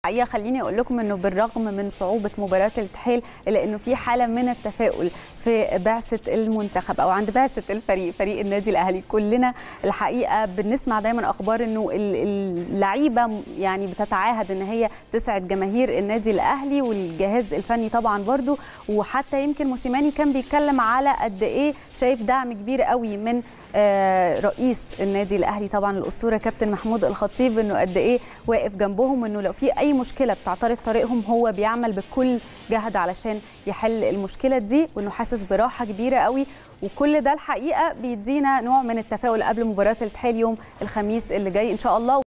الحقيقه خليني اقول لكم انه بالرغم من صعوبه مباراه الاتحاد الا انه في حاله من التفاؤل في بعثه المنتخب او عند بعثه الفريق فريق النادي الاهلي كلنا الحقيقه بنسمع دايما اخبار انه اللعيبه يعني بتتعاهد ان هي تسعد جماهير النادي الاهلي والجهاز الفني طبعا برضو وحتى يمكن موسيماني كان بيتكلم على قد ايه شايف دعم كبير قوي من رئيس النادي الاهلي طبعا الاسطوره كابتن محمود الخطيب انه قد ايه واقف جنبهم انه لو في اي مشكله بتعترض طريقهم هو بيعمل بكل جهد علشان يحل المشكله دي وانه حاسس براحه كبيره قوي وكل ده الحقيقه بيدينا نوع من التفاؤل قبل مباراه الاتحاد يوم الخميس اللي جاي ان شاء الله